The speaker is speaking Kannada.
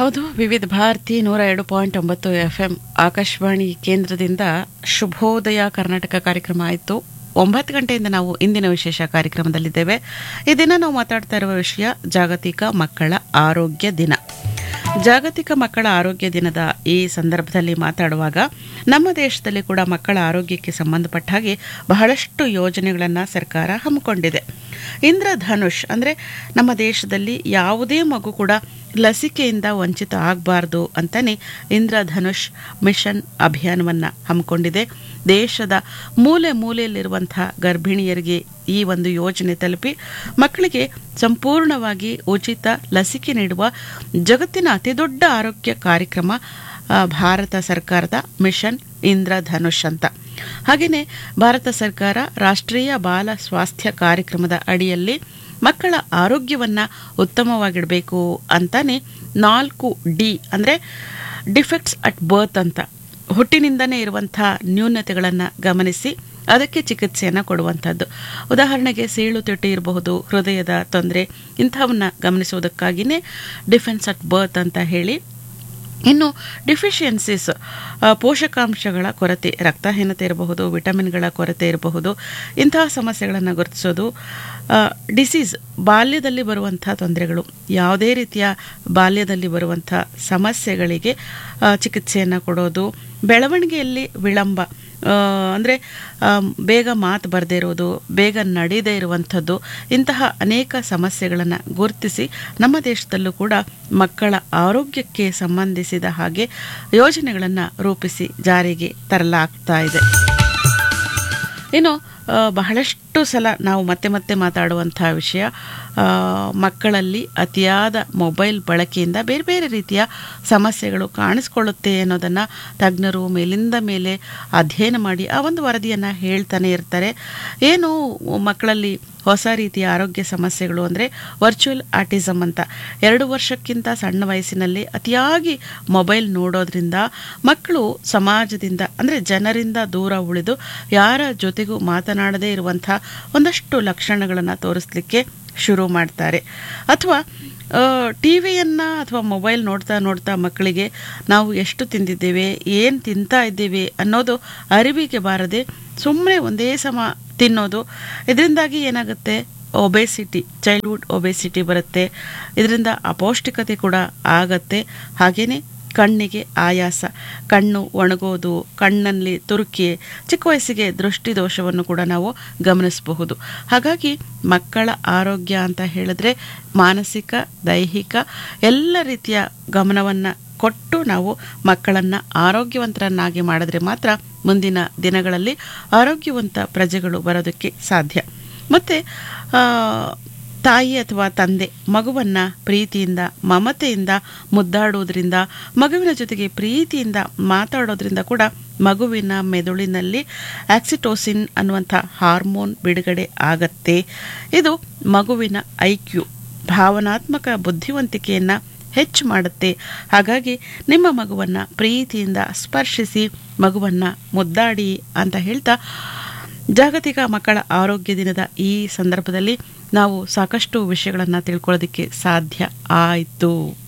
ಹೌದು ವಿವಿಧ ಭಾರತಿ ನೂರ ಎರಡು ಪಾಯಿಂಟ್ ಒಂಬತ್ತು ಎಫ್ ಎಂ ಆಕಾಶವಾಣಿ ಕೇಂದ್ರದಿಂದ ಶುಭೋದಯ ಕರ್ನಾಟಕ ಕಾರ್ಯಕ್ರಮ ಆಯಿತು ಒಂಬತ್ತು ಗಂಟೆಯಿಂದ ನಾವು ಇಂದಿನ ವಿಶೇಷ ಕಾರ್ಯಕ್ರಮದಲ್ಲಿದ್ದೇವೆ ಈ ದಿನ ನಾವು ಮಾತಾಡ್ತಾ ಇರುವ ವಿಷಯ ಜಾಗತಿಕ ಮಕ್ಕಳ ಆರೋಗ್ಯ ದಿನ ಜಾಗತಿಕ ಮಕ್ಕಳ ಆರೋಗ್ಯ ದಿನದ ಈ ಸಂದರ್ಭದಲ್ಲಿ ಮಾತಾಡುವಾಗ ನಮ್ಮ ದೇಶದಲ್ಲಿ ಕೂಡ ಮಕ್ಕಳ ಆರೋಗ್ಯಕ್ಕೆ ಸಂಬಂಧಪಟ್ಟ ಹಾಗೆ ಬಹಳಷ್ಟು ಯೋಜನೆಗಳನ್ನು ಸರ್ಕಾರ ಹಮ್ಮಿಕೊಂಡಿದೆ ಇಂದ್ರಧನುಷ್ ಅಂದರೆ ನಮ್ಮ ದೇಶದಲ್ಲಿ ಯಾವುದೇ ಮಗು ಕೂಡ ಲಸಿಕೆಯಿಂದ ವಂಚಿತ ಆಗಬಾರ್ದು ಅಂತಾನೆ ಇಂದ್ರಧನುಷ್ ಮಿಷನ್ ಅಭಿಯಾನವನ್ನು ಹಮ್ಮಿಕೊಂಡಿದೆ ದೇಶದ ಮೂಲೆ ಮೂಲೆಯಲ್ಲಿರುವಂತಹ ಗರ್ಭಿಣಿಯರಿಗೆ ಈ ಒಂದು ಯೋಜನೆ ತಲುಪಿ ಮಕ್ಕಳಿಗೆ ಸಂಪೂರ್ಣವಾಗಿ ಉಚಿತ ಲಸಿಕೆ ನೀಡುವ ಜಗತ್ತಿನ ಅತಿದೊಡ್ಡ ಆರೋಗ್ಯ ಕಾರ್ಯಕ್ರಮ ಆ, ಭಾರತ ಸರ್ಕಾರದ ಮಿಷನ್ ಇಂದ್ರಧನುಷ್ ಅಂತ ಹಾಗೆಯೇ ಭಾರತ ಸರ್ಕಾರ ರಾಷ್ಟ್ರೀಯ ಬಾಲ ಸ್ವಾಸ್ಥ್ಯ ಕಾರ್ಯಕ್ರಮದ ಅಡಿಯಲ್ಲಿ ಮಕ್ಕಳ ಆರೋಗ್ಯವನ್ನು ಉತ್ತಮವಾಗಿಡಬೇಕು ಅಂತಾನೆ ನಾಲ್ಕು ಡಿ ಅಂದರೆ ಡಿಫೆಕ್ಟ್ಸ್ ಅಟ್ ಬರ್ತ್ ಅಂತ ಹುಟ್ಟಿನಿಂದನೇ ಇರುವಂಥ ನ್ಯೂನತೆಗಳನ್ನು ಗಮನಿಸಿ ಅದಕ್ಕೆ ಚಿಕಿತ್ಸೆಯನ್ನು ಕೊಡುವಂಥದ್ದು ಉದಾಹರಣೆಗೆ ಸೀಳು ತುಟಿ ಇರಬಹುದು ಹೃದಯದ ತೊಂದರೆ ಇಂಥವನ್ನ ಗಮನಿಸುವುದಕ್ಕಾಗಿಯೇ ಡಿಫೆನ್ಸ್ ಅಟ್ ಬರ್ತ್ ಅಂತ ಹೇಳಿ ಇನ್ನು ಡಿಫಿಷಿಯನ್ಸೀಸ್ ಪೋಷಕಾಂಶಗಳ ಕೊರತೆ ರಕ್ತಹೀನತೆ ಇರಬಹುದು ವಿಟಮಿನ್ಗಳ ಕೊರತೆ ಇರಬಹುದು ಇಂತಹ ಸಮಸ್ಯೆಗಳನ್ನು ಗುರುತಿಸೋದು ಡಿಸೀಸ್ ಬಾಲ್ಯದಲ್ಲಿ ಬರುವಂಥ ತೊಂದರೆಗಳು ಯಾವುದೇ ರೀತಿಯ ಬಾಲ್ಯದಲ್ಲಿ ಬರುವಂಥ ಸಮಸ್ಯೆಗಳಿಗೆ ಆ, ಚಿಕಿತ್ಸೆಯನ್ನು ಕೊಡೋದು ಬೆಳವಣಿಗೆಯಲ್ಲಿ ವಿಳಂಬ ಅಂದರೆ ಬೇಗ ಮಾತು ಬರದೇ ಇರೋದು ಬೇಗ ನಡೀದೇ ಇರುವಂಥದ್ದು ಇಂತಹ ಅನೇಕ ಸಮಸ್ಯೆಗಳನ್ನು ಗುರುತಿಸಿ ನಮ್ಮ ದೇಶದಲ್ಲೂ ಕೂಡ ಮಕ್ಕಳ ಆರೋಗ್ಯಕ್ಕೆ ಸಂಬಂಧಿಸಿದ ಹಾಗೆ ಯೋಜನೆಗಳನ್ನು ರೂಪಿಸಿ ಜಾರಿಗೆ ತರಲಾಗ್ತಾ ಇದೆ ಇನ್ನು ಆ, ಬಹಳಷ್ಟು ಸಲ ನಾವು ಮತ್ತೆ ಮತ್ತೆ ಮಾತಾಡುವಂಥ ವಿಷಯ ಆ, ಮಕ್ಕಳಲ್ಲಿ ಅತಿಯಾದ ಮೊಬೈಲ್ ಬಳಕೆಯಿಂದ ಬೇರೆ ಬೇರೆ ರೀತಿಯ ಸಮಸ್ಯೆಗಳು ಕಾಣಿಸ್ಕೊಳ್ಳುತ್ತೆ ಅನ್ನೋದನ್ನು ತಜ್ಞರು ಮೇಲಿಂದ ಮೇಲೆ ಅಧ್ಯಯನ ಮಾಡಿ ಆ ಒಂದು ವರದಿಯನ್ನು ಹೇಳ್ತಾನೆ ಇರ್ತಾರೆ ಏನು ಮಕ್ಕಳಲ್ಲಿ ಹೊಸ ರೀತಿಯ ಆರೋಗ್ಯ ಸಮಸ್ಯೆಗಳು ಅಂದರೆ ವರ್ಚುವಲ್ ಆಟಿಸಮ್ ಅಂತ ಎರಡು ವರ್ಷಕ್ಕಿಂತ ಸಣ್ಣ ವಯಸ್ಸಿನಲ್ಲಿ ಅತಿಯಾಗಿ ಮೊಬೈಲ್ ನೋಡೋದ್ರಿಂದ ಮಕ್ಕಳು ಸಮಾಜದಿಂದ ಅಂದರೆ ಜನರಿಂದ ದೂರ ಉಳಿದು ಯಾರ ಜೊತೆಗೂ ಮಾತನಾಡದೇ ಇರುವಂಥ ಒಂದಷ್ಟು ಲಕ್ಷಣಗಳನ್ನು ತೋರಿಸ್ಲಿಕ್ಕೆ ಶುರು ಮಾಡ್ತಾರೆ ಅಥವಾ ಟಿ ವಿಯನ್ನು ಅಥವಾ ಮೊಬೈಲ್ ನೋಡ್ತಾ ನೋಡ್ತಾ ಮಕ್ಕಳಿಗೆ ನಾವು ಎಷ್ಟು ತಿಂದಿದ್ದೇವೆ ಏನು ತಿಂತಾ ಇದ್ದೇವೆ ಅನ್ನೋದು ಅರಿವಿಗೆ ಬಾರದೆ ಸುಮ್ಮನೆ ಒಂದೇ ಸಮ ತಿನ್ನೋದು ಇದರಿಂದಾಗಿ ಏನಾಗುತ್ತೆ ಒಬೆಸಿಟಿ ಚೈಲ್ಡ್ಹುಡ್ ಒಬೆಸಿಟಿ ಬರುತ್ತೆ ಇದರಿಂದ ಅಪೌಷ್ಟಿಕತೆ ಕೂಡ ಆಗತ್ತೆ ಹಾಗೆಯೇ ಕಣ್ಣಿಗೆ ಆಯಾಸ ಕಣ್ಣು ಒಣಗೋದು ಕಣ್ಣಲ್ಲಿ ತುರುಕಿ ಚಿಕ್ಕ ವಯಸ್ಸಿಗೆ ದೃಷ್ಟಿ ದೋಷವನ್ನು ಕೂಡ ನಾವು ಗಮನಿಸಬಹುದು ಹಾಗಾಗಿ ಮಕ್ಕಳ ಆರೋಗ್ಯ ಅಂತ ಹೇಳಿದ್ರೆ ಮಾನಸಿಕ ದೈಹಿಕ ಎಲ್ಲ ರೀತಿಯ ಗಮನವನ್ನು ಕೊಟ್ಟು ನಾವು ಮಕ್ಕಳನ್ನು ಆರೋಗ್ಯವಂತರನ್ನಾಗಿ ಮಾಡಿದ್ರೆ ಮಾತ್ರ ಮುಂದಿನ ದಿನಗಳಲ್ಲಿ ಆರೋಗ್ಯವಂತ ಪ್ರಜೆಗಳು ಬರೋದಕ್ಕೆ ಸಾಧ್ಯ ಮತ್ತು ತಾಯಿ ಅಥವಾ ತಂದೆ ಮಗುವನ್ನ ಪ್ರೀತಿಯಿಂದ ಮಮತೆಯಿಂದ ಮುದ್ದಾಡೋದ್ರಿಂದ ಮಗುವಿನ ಜೊತೆಗೆ ಪ್ರೀತಿಯಿಂದ ಮಾತಾಡೋದ್ರಿಂದ ಕೂಡ ಮಗುವಿನ ಮೆದುಳಿನಲ್ಲಿ ಆಕ್ಸಿಟೋಸಿನ್ ಅನ್ನುವಂಥ ಹಾರ್ಮೋನ್ ಬಿಡುಗಡೆ ಆಗತ್ತೆ ಇದು ಮಗುವಿನ ಐಕ್ಯೂ ಭಾವನಾತ್ಮಕ ಬುದ್ಧಿವಂತಿಕೆಯನ್ನು ಹೆಚ್ಚು ಮಾಡುತ್ತೆ ಹಾಗಾಗಿ ನಿಮ್ಮ ಮಗುವನ್ನು ಪ್ರೀತಿಯಿಂದ ಸ್ಪರ್ಶಿಸಿ ಮಗುವನ್ನು ಮುದ್ದಾಡಿ ಅಂತ ಹೇಳ್ತಾ ಜಾಗತಿಕ ಮಕ್ಕಳ ಆರೋಗ್ಯ ದಿನದ ಈ ಸಂದರ್ಭದಲ್ಲಿ ನಾವು ಸಾಕಷ್ಟು ವಿಷಯಗಳನ್ನು ತಿಳ್ಕೊಳ್ಳೋದಕ್ಕೆ ಸಾಧ್ಯ ಆಯಿತು